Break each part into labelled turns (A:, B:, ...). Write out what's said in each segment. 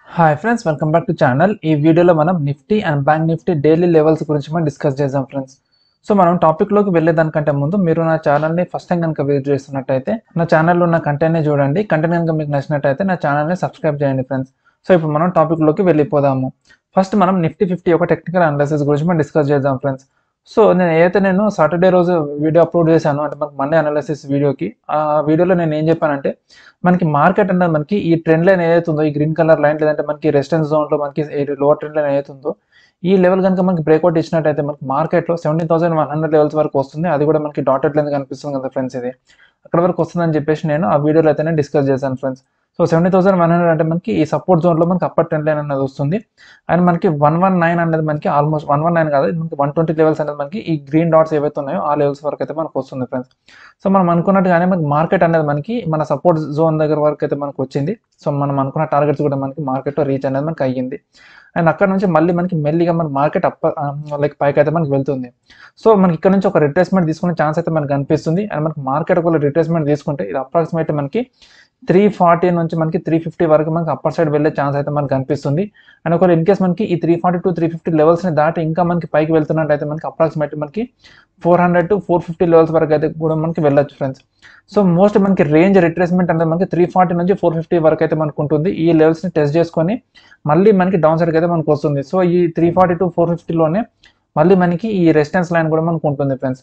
A: Hi friends welcome back to channel ఈ వీడియోలో మనం Nifty and bank Nifty daily levels గురించి మనం డిస్కస్ చేద్దాం ఫ్రెండ్స్ సో మనం టాపిక్లోకి వెళ్ళేదానికంటే ముందు మీరు నా ఛానల్ని ఫస్ట్ టైం కనుక విజిట్ చేస్తున్నట్టయితే నా ఛానల్లో ఉన్న కంటెంట్ని చూడండి కంటెంట్ కనుక మీకు నచ్చినట్టయితే నా ఛానల్ని సబ్స్క్రైబ్ చేయండి ఫ్రెండ్స్ సో ఇప్పుడు మనం టాపిక్లోకి వెళ్ళిపోదాము ఫస్ట్ మనం నిఫ్టీ ఫిఫ్టీ ఒక టెక్నికల్ అనాలిసిస్ గురించి మనం డిస్కస్ చేద్దాం ఫ్రెండ్స్ సో నేను ఏదైతే నేను సాటర్డే రోజు వీడియో అప్లోడ్ చేశాను అంటే మనకి మండే అనాలిసిస్ వీడియోకి ఆ వీడియోలో నేను ఏం చెప్పానంటే మనకి మార్కెట్ అనేది మనకి ఈ ట్రెండ్ లైన్ ఏదైతే ఉందో ఈ గ్రీన్ కలర్ లైన్ లేదంటే మనకి రెసిస్టెన్స్ జోన్లో మనకి లోవర్ ట్రెండ్ లైన్ ఏదైతే ఉందో ఈ లెవెల్ కనుక మనకి బ్రేక్అవుట్ ఇచ్చినట్టయితే మనకి మార్కెట్లో seventeen thousand one hundred levels వరకు వస్తుంది అది కూడా మనకి డాటెడ్ లైన్ కనిపిస్తుంది కదా ఫ్రెండ్స్ ఇది అక్కడ వరకు వస్తుందని చెప్పేసి నేను ఆ వీడియోలో అయితే నేను డిస్కస్ చేశాను friends so seventy thousand one hundred అంటే మనకి ఈ సపోర్ట్ జోన్లో మనకి అప్పర్ ట్రెండ్ లైన్ అనేది వస్తుంది అండ్ మనకి వన్ వన్ నైన్ అనేది మనకి ఆల్మోస్ట్ వన్ వన్ నైన్ కాదు ఇది మనకి వన్ ట్వంటీ లెవెల్స్ అనేది మనకి ఈ గ్రీన్ డాట్స్ ఏవైతే ఉన్నాయో ఆ లెవెల్స్ వరకు అయితే మనకు వస్తుంది ఫ్రెండ్స్ సో మనం అనుకున్నట్టుగానే మనకి మార్కెట్ అనేది మనకి మన సపోర్ట్ జోన్ దగ్గర వరకు అయితే మనకు వచ్చింది సో మనం అనుకున్న టార్గెట్స్ కూడా మనకి మార్కెట్లో రీచ్ అనేది మనకి అయ్యింది అండ్ అక్కడ నుంచి మళ్ళీ మనకి మెల్లిగా మన మార్కెట్ అప్ లైక్ పైకి అయితే మనకి వెళ్తుంది సో మనకి ఇక్కడ నుంచి ఒక రిట్రేస్మెంట్ తీసుకునే ఛాన్స్ అయితే మనకి కనిపిస్తుంది అండ్ మనకి మార్కెట్ ఒకవేళ రిట్రేస్మెంట్ తీసుకుంటే ఇది అప్రాక్సిమేట్ మనకి త్రీ ఫార్టీ నుంచి మనకి త్రీ ఫిఫ్టీ వరకు మనకి అప్పర్ సైడ్ వెళ్ళే ఛాన్స్ అయితే మనకి కనిపిస్తుంది అండ్ ఒకవేళ ఇన్ కేస్ మనకి ఈ three forty to three fifty లెవెల్స్ని దాటి ఇంకా మనకి పైకి వెళ్తున్నట్టయితే మనకి అప్రాక్సిమేట్ మనకి four hundred to four fifty levels వరకు అయితే కూడా మనకి వెళ్ళొచ్చు ఫ్రెండ్స్ సో మోస్ట్ మనకి రేంజ్ రిట్రేస్మెంట్ అనేది మనకి త్రీ ఫార్టీ నుంచి ఫోర్ ఫిఫ్టీ వరకు అయితే మనకు ఉంటుంది ఈ లెవెల్స్ని టెస్ట్ చేసుకొని మళ్ళీ మనకి డౌన్ సైడ్కి అయితే మనకు వస్తుంది సో ఈ త్రీ ఫార్టీ టు ఫోర్ ఫిఫ్టీలోనే మళ్ళీ మనకి ఈ రెసిస్టెన్స్ లైన్ కూడా మనకు ఉంటుంది ఫ్రెండ్స్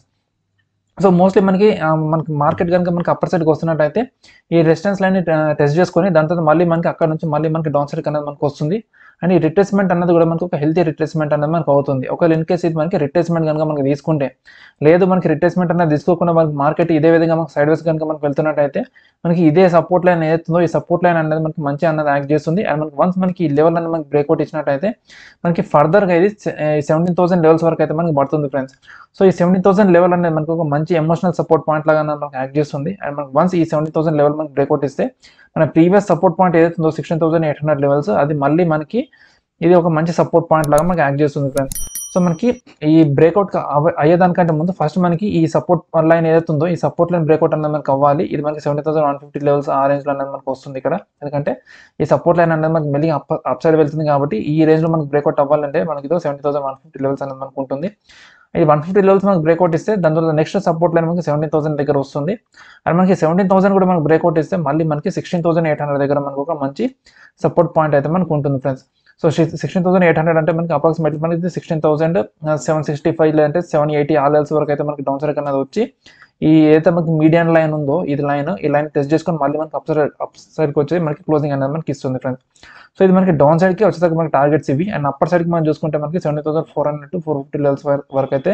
A: సో మోస్ట్లీ మనకి ఆ, మనకి మార్కెట్ కనుక మనకి అప్పర్ సైడ్కి వస్తున్నట్టయితే ఈ రెసిస్టెన్స్ లైన్ టెస్ట్ చేసుకొని దాని తర్వాత మళ్ళీ మనకి అక్కడ నుంచి మళ్ళీ మనకి డౌన్ సైడ్ అనేది మనకు వస్తుంది అండ్ ఈ రిట్రేస్మెంట్ అన్నది కూడా మనకి ఒక హెల్తీ రిట్రేస్మెంట్ అనేది మనకు అవుతుంది ఒకవేళ ఇన్ కేస్ ఇది మనకి రిట్రేస్మెంట్ కనుక మనకి తీసుకుంటే లేదు మనకి రిట్రేస్మెంట్ అనేది తీసుకోకుండా మనకి మార్కెట్ ఇదే విధంగా మనకి సైడ్ వేస్ కనుక మనకి వెళ్తున్నట్టయితే మనకి ఇదే సపోర్ట్ లైన్ ఏదైతుందో ఈ సపోర్ట్ లైన్ అనేది మనకి మంచి అన్నది యాక్ట్ చేస్తుంది అండ్ మనకి వన్స్ మనకి ఈ లెవెల్ అనేది మనకి బ్రేక్అవుట్ ఇచ్చినట్టయితే మనకి ఫర్దర్గా ఇది సెవెంటీన్ థౌసండ్ లెవెల్స్ వరకు అయితే మనకి పడుతుంది ఫ్రెండ్స్ సో ఈ సెవెంటీ థౌసండ్ లెవెల్ అనేది మనకు ఒక మంచి ఎమోషనల్ సపోర్ట్ పాయింట్ లాగా మనకు యాక్ట్ చేస్తుంది అండ్ మనకి వన్స్ ఈ సెవెంటీ థౌసండ్ లెవెల్ మనకి బ్రేక్అవుట్ ఇస్తే మన ప్రీవియస్ సపోర్ట్ పాయింట్ ఏదైతే ఉందో sixteen thousand eight hundred levels అది మళ్ళీ మనకి ఇది ఒక మంచి సపోర్ట్ పాయింట్ లాగా మనకి యాక్ట్ చేస్తుంది ఫ్రెండ్స్ సో మనకి ఈ బ్రేక్అవుట్ అయ్యేదానికంటే ముందు ఫస్ట్ మనకి ఈ సపోర్ట్ లైన్ ఏదైతే ఉందో ఈ సపోర్ట్ లైన్ బ్రేక్అవుట్ అనేది మనకి అవ్వాలి ఇది మనకి seventy thousand one fifty levels ఆ రేంజ్ లో అనేది మనకు వస్తుంది ఇక్కడ ఎందుకంటే ఈ సపోర్ట్ లైన్ అనేది మనకి మెల్లి అప్ అప్ సైడ్ వెళ్తుంది కాబట్టి ఈ రేంజ్ లో మనకి బ్రేక్అవుట్ అవ్వాలంటే మనకి ఇదో seventy thousand one fifty levels అనేది మనకు ఉంటుంది ఇది వన్ ఫిఫ్టీ లెవెల్స్ మనకి బ్రేక్అవుట్ ఇస్తే దాని తర్వాత నెక్స్ట్ సపోర్ట్ లైన్ మనకి సెవెంటీన్ థౌసండ్ దగ్గర వస్తుంది అండ్ మనకి సెవెంటీన్ థౌసండ్ కూడా మనకి బ్రేక్అవుట్ ఇస్తే మళ్ళీ మనకి సిక్స్టీన్ థౌసండ్ ఎయిట్ హండ్రెడ్ దగ్గర మనకు ఒక మంచి సపోర్ట్ పాయింట్ అయితే మనకు ఉంటుంది friends so sixteen thousand eight hundred అంటే మనకి అప్రాక్సిమేట్లీ మనకి sixteen thousand seven sixty five లేదంటే సెవెన్ ఎయిటీ ఆ లెవెల్స్ వరకు అయితే మనకి డౌన్ సైడ్ అనేది వచ్చి ఈ ఏదైతే మనకి మీడియం లైన్ ఉందో ఇది లైన్ ఈ లైన్ టెస్ట్ చేసుకొని మళ్ళీ మనకి అప్ సైడ్ అప్ సైడ్కి వచ్చి మనకి క్లోజింగ్ అనేది మనకి ఇస్తుంది ఫ్రెండ్స్ సో ఇది మనకి డౌన్ సైడ్కి వచ్చేసరికి మనకి టార్గెట్స్ ఇవి అండ్ అప్పర్ సైడ్కి మనం చూసుకుంటే మనకి seventy thousand four hundred to four fifty levels వరకు అయితే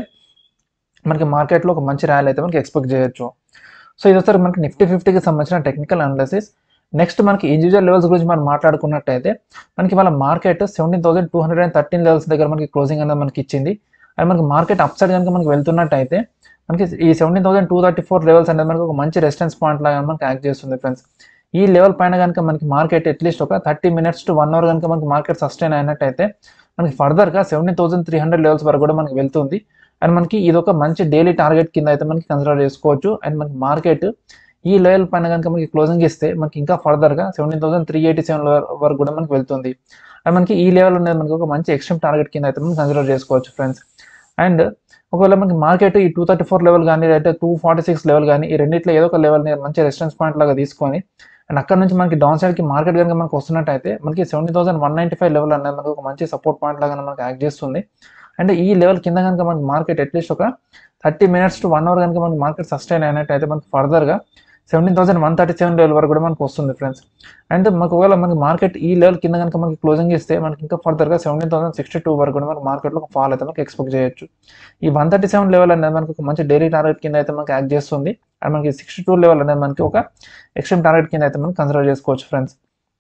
A: మనకి మార్కెట్లో ఒక మంచి ర్యాలీ అయితే మనకి ఎక్స్పెక్ట్ చేయొచ్చు సో ఇది వచ్చేసరికి మనకి నిఫ్టీ ఫిఫ్టీకి సంబంధించిన టెక్నికల్ అనాలిసిస్ నెక్స్ట్ మనకి ఇండివిజువల్ లెవెల్స్ గురించి మనం మాట్లాడుకున్నట్టయితే మనకి వాళ్ళ market seventeen thousand two hundred and thirteen levels దగ్గర మనకి క్లోజింగ్ అనేది మనకి ఇచ్చింది అండ్ మనకి మార్కెట్ అప్ సైడ్ కనుక మనకి వెళ్తున్నట్టయితే మనకి ఈ seventeen thousand two thirty four levels అనేది మనకి ఒక మంచి రెసిస్టెన్స్ పాయింట్ లాగా మనకి యాక్ట్ చేస్తుంది ఫ్రెండ్స్ ఈ లెవెల్ పైన కనుక మనకి మార్కెట్ అట్లీస్ట్ ఒక thirty minutes to one hour కనుక మనకి మార్కెట్ సస్టైన్ అయినట్టయితే మనకి ఫర్దర్గా seventeen thousand three hundred levels వరకు కూడా మనకి వెళ్తుంది అండ్ మనకి ఇది ఒక మంచి డైలీ టార్గెట్ కింద అయితే మనకి కన్సిడర్ చేసుకోవచ్చు అండ్ మనకి మార్కెట్ ఈ లెవెల్ పైన కనుక మనకి క్లోజింగ్ ఇస్తే మనకి ఇంకా ఫర్దర్గా seventeen thousand three eighty seven వరకు కూడా మనకి వెళ్తుంది అండ్ మనకి ఈ లెవెల్ అనేది మనకి ఒక మంచి ఎక్స్ట్రీమ్ టార్గెట్ కింద అయితే మనం కన్సిడర్ చేసుకోవచ్చు ఫ్రెండ్స్ అండ్ ఒకవేళ మనకి మార్కెట్ ఈ టూ థర్టీ ఫోర్ లెవెల్ కానీ లేదా టూ ఫార్టీ సిక్స్ లెవెల్ కానీ ఈ రెండిట్లో ఏదో ఒక లెవెల్ని మంచి రెసిస్టెన్స్ పాయింట్ లాగా తీసుకొని అండ్ అక్కడ నుంచి మనకి డౌన్ సైడ్కి మార్కెట్ కనుక మనకు వస్తున్నట్టయితే మనకి seventy thousand one ninety five level అనేది మనకి ఒక మంచి సపోర్ట్ పాయింట్ లాగా మనకి యాక్ట్ చేస్తుంది అండ్ ఈ లెవెల్ కింద కనుక మనకి మార్కెట్ అట్లీస్ట్ ఒక thirty minutes to one hour కనుక మనకి మార్కెట్ సస్టైన్ అయినట్టయితే మనకి ఫర్దర్గా seventeen thousand one thirty seven level వరకు కూడా మనకు వస్తుంది ఫ్రెండ్స్ అండ్ మనకు ఒకవేళ మనకి మార్కెట్ ఈ లెవెల్ కింద కనుక మనకి క్లోజింగ్ ఇస్తే మనకి ఇంకా ఫర్దర్గా సెవెంటీన్ థౌసండ్ సిక్స్టీ టూ వరకు కూడా మనకి మార్కెట్లో ఒక ఫాల్ అయితే మనకి ఎక్స్పెక్ట్ చేయొచ్చు ఈ వన్ థర్టీ సెవెన్ లెవెల్ అనేది మనకి ఒక మంచి డైలీ టార్గెట్ కింద అయితే మనకి యాక్ట్ చేస్తుంది అండ్ మనకి సిక్స్టీ టూ లెవెల్ అనేది మనకి ఒక ఎక్స్ట్రీమ్ టార్గెట్ కింద అయితే మనం కన్సిడర్ చేసుకోవచ్చు ఫ్రెండ్స్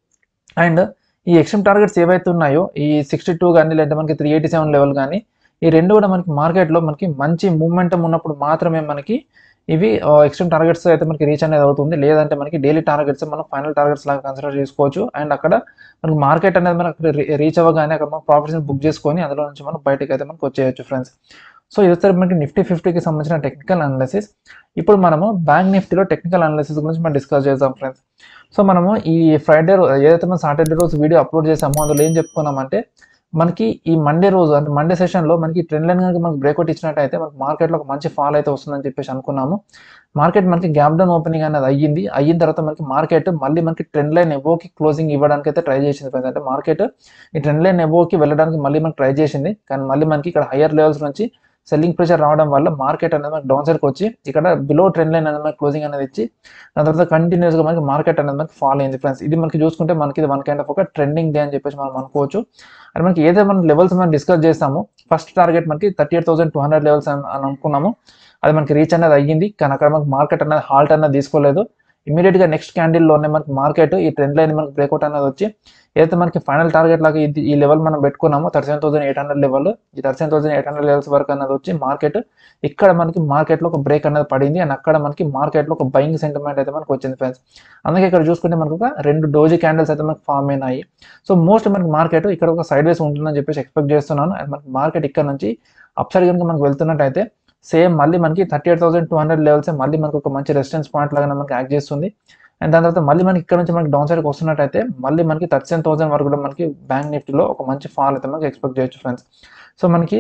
A: అండ్ ఈ ఎక్స్ట్రీమ్ టార్గెట్స్ ఏవైతే ఉన్నాయో ఈ సిక్స్టీ టూ కానీ లేదంటే మనకి త్రీ ఎయిటీ సెవెన్ లెవెల్ కానీ ఈ రెండు కూడా మనకి మార్కెట్లో మనకి మంచి మూమెంటం ఉన్నప్పుడు మాత్రమే మనకి ఇవి ఎక్స్ట్రీమ్ టార్గెట్స్ అయితే మనకి రీచ్ అనేది అవుతుంది లేదంటే మనకి డైలీ టార్గెట్స్ మనం ఫైనల్ టార్గెట్స్ లాగా కన్సిడర్ చేసుకోవచ్చు అండ్ అక్కడ మనకి మార్కెట్ అనేది మనకి రీచ్ అవ్వగానే అక్కడ మనం ప్రాఫిట్స్ని బుక్ చేసుకొని అందులో నుంచి మనం బయటకు అయితే మనకు వచ్చేయచ్చు ఫ్రెండ్స్ సో ఇది వచ్చేసరికి మనకి నిఫ్టీ ఫిఫ్టీకి సంబంధించిన టెక్నికల్ అనాలిసిస్ ఇప్పుడు మనము బ్యాంక్ నిఫ్టీలో టెక్నికల్ అనాలిసిస్ గురించి మనం డిస్కస్ చేద్దాం ఫ్రెండ్స్ సో మనము ఈ ఫ్రైడే రో- ఏదైతే మనం సాటర్డే రోజు వీడియో అప్లోడ్ చేసామో అందులో ఏం చెప్పుకున్నామంటే మనకి ఈ మండే రోజు అంటే మండే సెషన్లో మనకి ట్రెండ్ లైన్ కనుక మనకి బ్రేక్అవుట్ ఇచ్చినట్టయితే మనకి మార్కెట్లో ఒక మంచి ఫాల్ అయితే వస్తుందని చెప్పేసి అనుకున్నాము మార్కెట్ మనకి గ్యాప్ డౌన్ ఓపెనింగ్ అనేది అయ్యింది అయిన తర్వాత మనకి మార్కెట్ మళ్ళీ మనకి ట్రెండ్ లైన్ ఎబోకి క్లోజింగ్ ఇవ్వడానికి అయితే ట్రై చేసింది friends. అంటే మార్కెట్ ఈ ట్రెండ్ లైన్ ఎబోకి వెళ్ళడానికి మళ్ళీ మనకి ట్రై చేసింది కానీ మళ్ళీ మనకి ఇక్కడ హయ్యర్ లెవెల్స్ నుంచి సెల్లింగ్ ప్రెషర్ రావడం వల్ల మార్కెట్ అనేది మనకి డౌన్ సైడ్కి వచ్చి ఇక్కడ బిలో ట్రెండ్ లైన్ అనేది మనకి క్లోజింగ్ అనేది ఇచ్చి దాని తర్వాత కంటిన్యూస్ గా మనకి మార్కెట్ అనేది మనకి ఫాల్ అయింది ఫ్రెండ్స్ ఇది మనకి చూసుకుంటే మనకి ఇది వన్ కైండ్ ఆఫ్ ఒక ట్రెండింగ్ డే అని చెప్పేసి మనం అనుకోవచ్చు అండ్ మనకి ఏదైతే మనం లెవెల్స్ మనం డిస్కస్ చేస్తామో ఫస్ట్ టార్గెట్ మనకి thirty eight thousand two hundred levels అని అని అనుకున్నాము అది మనకి రీచ్ అనేది అయ్యింది కానీ అక్కడ మనకి మార్కెట్ అనేది హాల్ట్ అనేది తీసుకోలేదు ఇమీడియట్ గా నెక్స్ట్ క్యాండిల్ లోనే మనకి మార్కెట్ ఈ ట్రెండ్ లైన్ మనకి బ్రేక్అవుట్ అనేది వచ్చి ఏదైతే మనకి ఫైనల్ టార్గెట్ లాగా ఇది ఈ లెవెల్ మనం పెట్టుకున్నామో thirty seven thousand eight hundred level ఈ thirty seven thousand eight hundred levels వరకు అనేది వచ్చి మార్కెట్ ఇక్కడ మనకి మార్కెట్ లో ఒక బ్రేక్ అనేది పడింది అండ్ అక్కడ మనకి మార్కెట్ లో ఒక బయింగ్ సెంటిమెంట్ అయితే మనకి వచ్చింది ఫ్రెండ్స్ అందుకే ఇక్కడ చూసుకుంటే మనకు ఒక రెండు డోజీ క్యాండిల్స్ అయితే మనకి ఫామ్ అయినాయి సో మోస్ట్ మనకి మార్కెట్ ఇక్కడ ఒక సైడ్ వేస్ ఉంటుందని చెప్పేసి ఎక్స్పెక్ట్ చేస్తున్నాను అండ్ మనకి మార్కెట్ ఇక్కడ నుంచి అప్ సైడ్ కనుక మనకి వెళ్తున్నట్టయితే సేమ్ మళ్ళీ మనకి thirty eight thousand two hundred levels మళ్ళీ మనకి ఒక మంచి రెసిస్టెన్స్ పాయింట్ లాగా మనకి యాక్ట్ చేస్తుంది అండ్ దాని తర్వాత మళ్ళీ మనకి ఇక్కడ నుంచి మనకి డౌన్ సైడ్కి వస్తున్నట్టయితే మళ్ళీ మనకి థర్టీ సెవెన్ థౌసండ్ వరకు కూడా మనకి బ్యాంక్ నిఫ్టీలో ఒక మంచి ఫాల్ అయితే మనకి ఎక్స్పెక్ట్ చేయొచ్చు ఫ్రెండ్స్ సో మనకి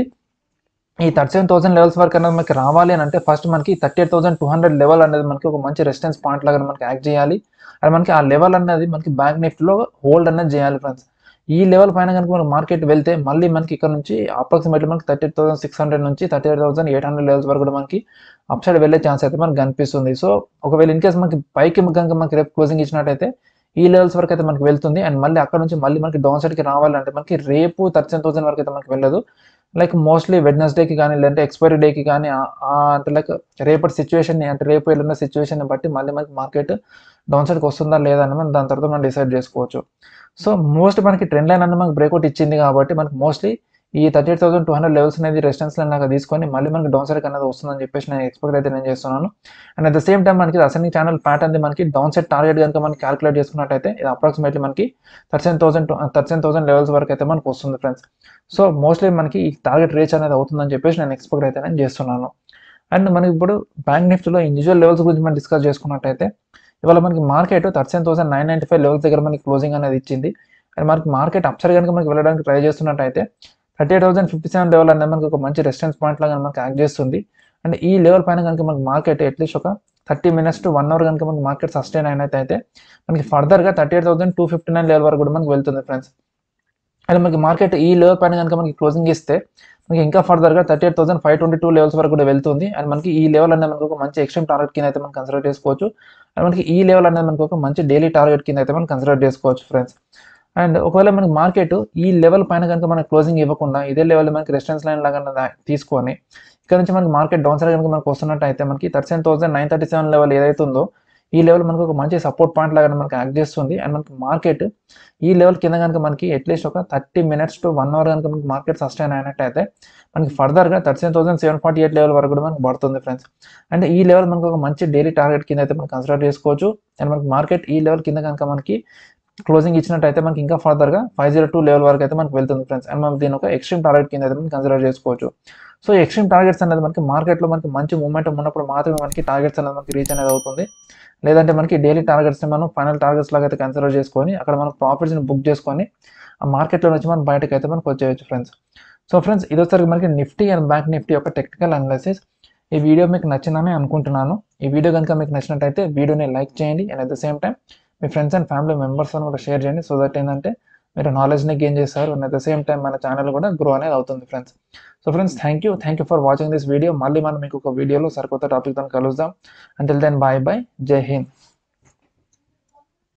A: ఈ థర్టీ సెవెన్ థౌసండ్ లెవెల్స్ వరకు అనేది మనకి రావాలి అని అంటే ఫస్ట్ మనకి thirty eight thousand two hundred level అనేది మనకి ఒక మంచి రెసిస్టెన్స్ పాయింట్ లాగా మనకి యాక్ట్ చేయాలి అండ్ మనకి ఆ లెవెల్ అనేది మనకి బ్యాంక్ నిఫ్టీలో హోల్డ్ అనేది చేయాలి ఫ్రెండ్స్ ఈ లెవెల్ పైన కనుక మనకి మార్కెట్ వెళ్తే మళ్ళీ మనకి ఇక్కడ నుంచి అప్రాక్సిమేట్లీ మనకి thirty eight thousand six hundred నుంచి thirty eight thousand eight hundred levels వరకు కూడా మనకి అప్ సైడ్ వెళ్ళే ఛాన్స్ అయితే మనకి కనిపిస్తుంది సో ఒకవేళ ఇన్ కేస్ మనకి పైకి కనుక మనకి రేపు క్లోజింగ్ ఇచ్చినట్టయితే ఈ లెవెల్స్ వరకు అయితే మనకి వెళ్తుంది అండ్ మళ్ళీ అక్కడ నుంచి మళ్ళీ మనకి డౌన్ సైడ్కి రావాలంటే మనకి రేపు థర్టీ థౌసండ్ వరకు అయితే మనకి వెళ్ళదు లైక్ మోస్ట్లీ వెడ్నెస్డేకి కానీ లేదంటే ఎక్స్పైరీ డేకి కానీ ఆ- ఆ అంటే లైక్ రేపటి సిచ్యువేషన్ అంటే రేపు వెళ్ళిన సిచ్యువేషన్ బట్టి మళ్ళీ మనకి మార్కెట్ డౌన్ సైడ్కి వస్తుందా లేదా అని మనం దాని తర్వాత మనం డిసైడ్ చేసుకోవచ్చు సో మోస్ట్ మనకి ట్రెండ్ లైన్ అనేది మనకి బ్రేక్అవుట్ ఇచ్చింది కాబట్టి మనకి మోస్ట్లీ ఈ thirty eight thousand two hundred levels అనేది రెసిస్టెన్స్ లైన్ లాగా తీసుకొని మళ్ళీ మనకి డౌన్ సైడ్ అనేది వస్తుందని చెప్పేసి నేను ఎక్స్పెక్ట్ అయితే నేను చేస్తున్నాను and at the same time మనకి అసెండింగ్ ఛానల్ ప్యాటర్న్ మనకి డౌన్ సైడ్ టార్గెట్ కనుక మనకి క్యాలిక్యులేట్ చేసుకున్నట్టయితే ఇది అప్రాక్సిమేట్లీ మనకి thirteen thousand thirteen thousand levels వరకు అయితే మనకు వస్తుంది ఫ్రెండ్స్ సో మోస్ట్లీ మనకి ఈ టార్గెట్ రీచ్ అనేది అవుతుందని చెప్పేసి నేను ఎక్స్పెక్ట్ అయితే నేను చేస్తున్నాను అండ్ మనకి ఇప్పుడు బ్యాంక్ నిఫ్టీలో ఇండివిజువల్ లెవెల్స్ గురించి మనం డిస్కస్ చేసుకున్నట్టయితే ఇవాళ మనకి market thirteen thousand nine ninety five levels దగ్గర మనకి క్లోజింగ్ అనేది ఇచ్చింది అండ్ మనకి మార్కెట్ అప్సైడ్ కనుక మనకి వెళ్ళడానికి ట్రై చేస్తున్నట్టయితే thirty eight thousand fifty seven level అనేది మనకి ఒక మంచి రెసిస్టెన్స్ పాయింట్ లాగా మనకి యాక్ట్ చేస్తుంది అండ్ ఈ లెవెల్ పైన కనుక మనకి మార్కెట్ అట్లీస్ట్ ఒక thirty minutes to one hour కనుక మనకి మార్కెట్ సస్టైన్ అయినట్టయితే మనకి ఫర్దర్గా thirty eight thousand two fifty nine level వరకు కూడా మనకి వెళ్తుంది ఫ్రెండ్స్ అండ్ మనకి మార్కెట్ ఈ లెవెల్ పైన కనుక మనకి క్లోజింగ్ ఇస్తే మనకి ఇంకా ఫర్దర్గా thirty eight thousand five twenty two levels వరకు కూడా వెళ్తుంది అండ్ మనకి ఈ లెవెల్ అనేది మనకు ఒక మంచి ఎక్స్ట్రీమ్ టార్గెట్ కింద అయితే మనం కన్సిడర్ చేసుకోవచ్చు అండ్ మనకి ఈ లెవెల్ అనేది మనకు ఒక మంచి డైలీ టార్గెట్ కింద అయితే మనం కన్సిడర్ చేసుకోవచ్చు ఫ్రెండ్స్ అండ్ ఒకవేళ మనకి మార్కెట్ ఈ లెవెల్ పైన కనుక మనకి క్లోజింగ్ ఇవ్వకుండా ఇదే లెవెల్ మనకి రెసిస్టెన్స్ లైన్ లాగా దా- తీసుకొని ఇక్కడ నుంచి మనకి మార్కెట్ డౌన్ సైడ్ కనుక మనకు వస్తున్నట్టు అయితే మనకి thirty thousand nine thirty seven level ఏదైతే ఉందో ఈ లెవెల్ మనకు ఒక మంచి సపోర్ట్ పాయింట్ లాగా మనకి యాక్ట్ చేస్తుంది అండ్ మనకి మార్కెట్ ఈ లెవెల్ కింద కనుక మనకి అట్లీస్ట్ ఒక thirty minutes to one hour కనుక మనకి మార్కెట్ సస్టైన్ అయినట్టయితే మనకి ఫర్దర్గా thirty thousand seven forty eight level వరకు కూడా మనకి పడుతుంది ఫ్రెండ్స్ అంటే ఈ లెవెల్ మనకు ఒక మంచి డైలీ టార్గెట్ కింద అయితే మనం కన్సిడర్ చేసుకోవచ్చు అండ్ మనకి మార్కెట్ ఈ లెవెల్ కింద కనుక మనకి క్లోజింగ్ ఇచ్చినట్టయితే మనకి ఇంకా ఫర్దర్గా ఫైవ్ జీరో టూ లెవెల్ వరకు అయితే మనకి వెళ్తుంది ఫ్రెండ్స్ అండ్ మనం దీని ఒక ఎక్స్ట్రీమ్ టార్గెట్ కింద అయితే మనం కన్సిడర్ చేసుకోవచ్చు సో ఎక్స్ట్రీమ్ టార్గెట్స్ అనేది మనకి మార్కెట్లో మనకి మంచి మూమెంట్ ఉన్నప్పుడు మాత్రమే మనకి టార్గెట్స్ అనేది మనకి రీచ్ అనేది అవుతుంది లేదంటే మనకి డైలీ టార్గెట్స్ని మనం ఫైనల్ టార్గెట్స్ లాగా అయితే కన్సిడర్ చేసుకొని అక్కడ మనం ప్రాఫిట్స్ని బుక్ చేసుకొని ఆ మార్కెట్లో నుంచి మనం బయటకు అయితే మనకు వచ్చేయచ్చు ఫ్రెండ్స్ సో ఫ్రెండ్స్ ఇది వచ్చరికి మనకి నిఫ్టీ అండ్ బ్యాంక్ నిఫ్టీ యొక్క టెక్నికల్ అనాలిసిస్ ఈ వీడియో మీకు నచ్చిందని అనుకుంటున్నాను ఈ వీడియో కనుక మీకు నచ్చినట్టయితే వీడియోని లైక్ చేయండి and at the same time మీ ఫ్రెండ్స్ అండ్ ఫ్యామిలీ మెంబర్స్ కూడా షేర్ చేయండి సో దట్ ఏంటంటే మీరు నాలెడ్జ్ని గెయిన్ చేస్తారు and at the same time మన ఛానల్ కూడా గ్రో అనేది అవుతుంది friends so friends thank you thank you for watching this video మళ్ళీ మనం మీకు ఒక వీడియోలో సరికొత్త టాపిక్తో కలుద్దాం అంటిల్ దెన్ బాయ్ బాయ్ జై హింద్